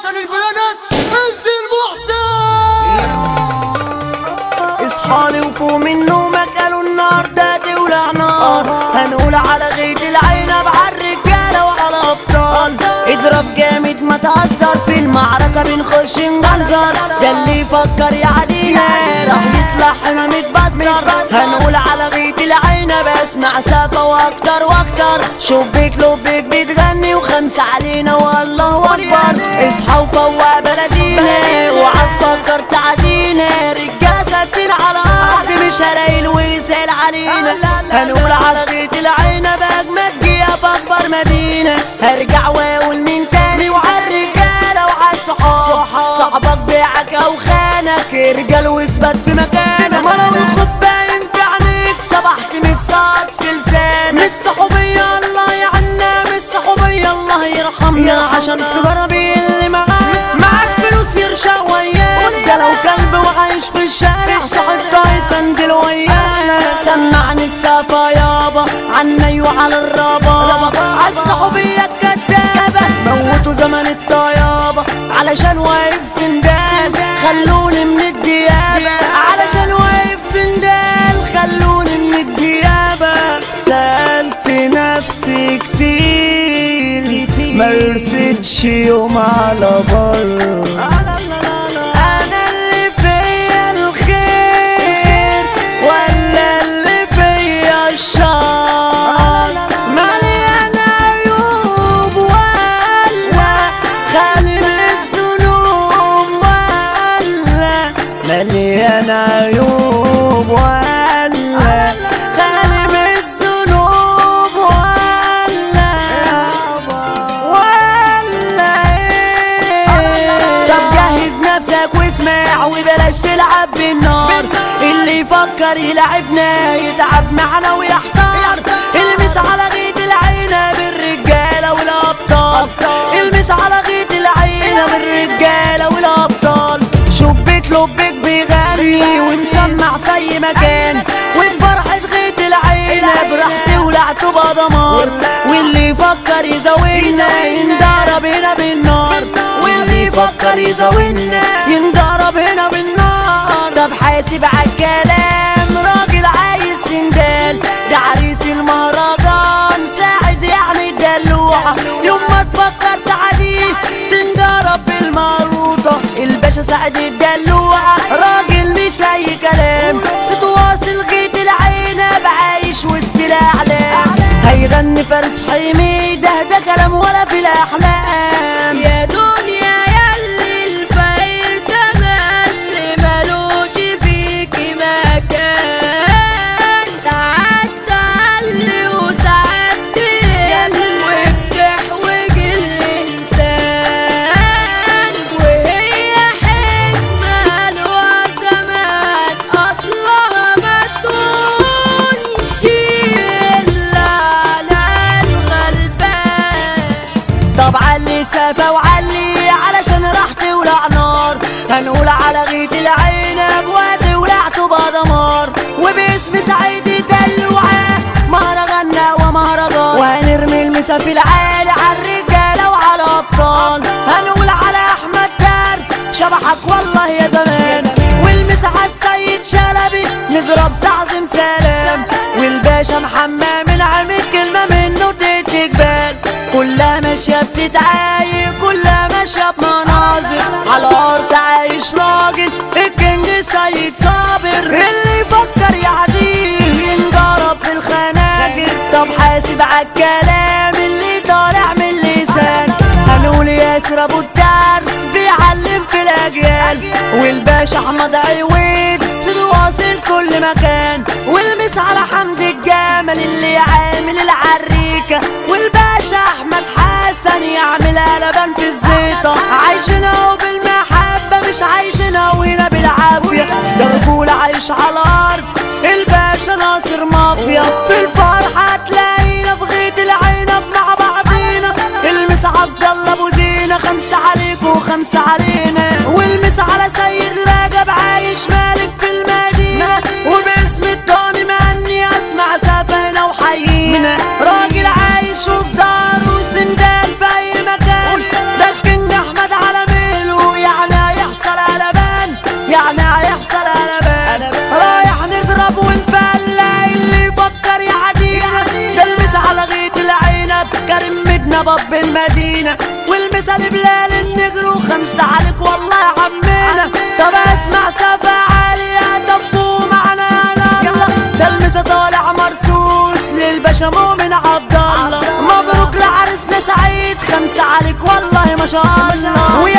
حسن البلانس انزل محسن اصحالي وفوق من نومك قالوا النار ده تولع نار هنقول على غيط العنب على الرجاله وعلى ابطال اضرب جامد ما تهزر في المعركه بنخش نجنزر ده اللي يفكر يعدينا راح يطلع حمام متبستر هنقول على غيط العنب اسمع سافة واكتر واكتر شبيك لبيك بتغني وخمسة علينا والله اكبر اصحى وفوق بلدينا وعد فكر تعدينا رجاله ثابتين على ارض مش هلاقي ويسال علينا هنقول على غيط العنب اجمد جيه في اكبر مدينه هرجع واقول مين تاني وعلى الرجاله وعلى الصحاب صاحبك بيعك او خانك ارجل واثبت في مكانك ما لو الخد باين في عينيك صبحت من الصاد في لسانك مش صحوبيه الله يعنا مش صحوبيه الله يرحمنا عشان سيجاره اللي معاك معاك فلوس يرشا وياك ده لو كلب وعايش في الشارع صاحب طايت سندل ويانا سمعني السافة يابا عني وعلى الرابا عالصحوبية الكدابة موتوا زمن الطيابة علشان واقف سندال خلوني من الديابة علشان واقف سندال خلوني من الديابة سألت نفسي كتير مرستش يوم على بر انا اللي فيا الخير ولا اللي فيا الشر مليان عيوب ولا خالي من الذنوب ولا مليان عيوب ولا خالي من الذنوب ولا ولا ايه طب جهز نفسك واسمع وبلاش تلعب بالنار اللي يفكر يلعبنا يتعب معنا ويحتار المس على غيط العنب الرجاله والابطال المس على غيط العنب الرجاله والابطال شبيك لبيك بيغني ومسمع في اي مكان وبفرحة غيط العنب راح تولع تبقى دمار واللي يفكر يزاولنا ينضرب هنا بالنار واللي يفكر يزاولنا ينضرب هنا بالنار طب حاسب عالكلام راجل عايز سندال ده عريس المهرجان ساعد يعني الدلوعة يوم ما تفكر تعديه تنضرب بالمعروضة الباشا سعد الدلوعة راجل مش اي كلام ستواصل غيط العنب عايش وسط الاعلام هيغني فارس حميده ده كلام ولا في الاحلام يا دنيا ياللي الفقير تملي ملوش فيكي مكان ساعات تعلي وساعات تقل وبتحوج الإنسان وهي حكمة لها زمان أصلها ما تكونش إلا على الغلبان طب علي سافة وعلي علشان راح تولع نار هنقول على غيط العنب وتولع تبقى دمار وباسم سعيد الدلوعة مهرجاننا ومهرجان وهنرمي المسا في العالي على الرجالة وعلى أبطال هنقول على أحمد درس شبحك والله يا زمان والمسا على السيد شلبي نضرب تعظيم سلام والباشا محمد من عامل كلمة منه تدي جبال كلها ماشية بتتعايق كلها ماشية بمناظر على الأرض عايش راجل الكينج سيد صابر اللي يفكر يعديه ينجرب بالخناجر طب حاسب عالكلام اللي طالع من اللسان هنقول ياسر ابو الدرس بيعلم في الاجيال والباشا احمد عويد سيد واصل كل مكان والمس على حمد الجمل اللي عامل العريكه والباشا احمد حسن يعمل قلبان في الزيطه عايشنا وبالمحبه مش عايشنا وهنا بالعافيه ده رجوله عايش على الارض الباشا ناصر مافيا في الفرحه تلاقينا في غيط العنب مع بعضينا المس عبد الله ابو زينه خمسه عليك وخمسه علينا والمس على سيد رجب عايش مالك في المدينه وباسم التاني معني اسمع سفينه وحيينا راجل عايش وبدار وسندال في اي مكان ده الكينج احمد على نبض بالمدينة والمثال بلال النجر وخمسة عليك والله يا عمنا طب اسمع سفا عالية طبوا معنا يا الله ده المسا طالع مرسوس للباشا مؤمن عبد الله مبروك لعرسنا سعيد خمسة عليك والله ما شاء الله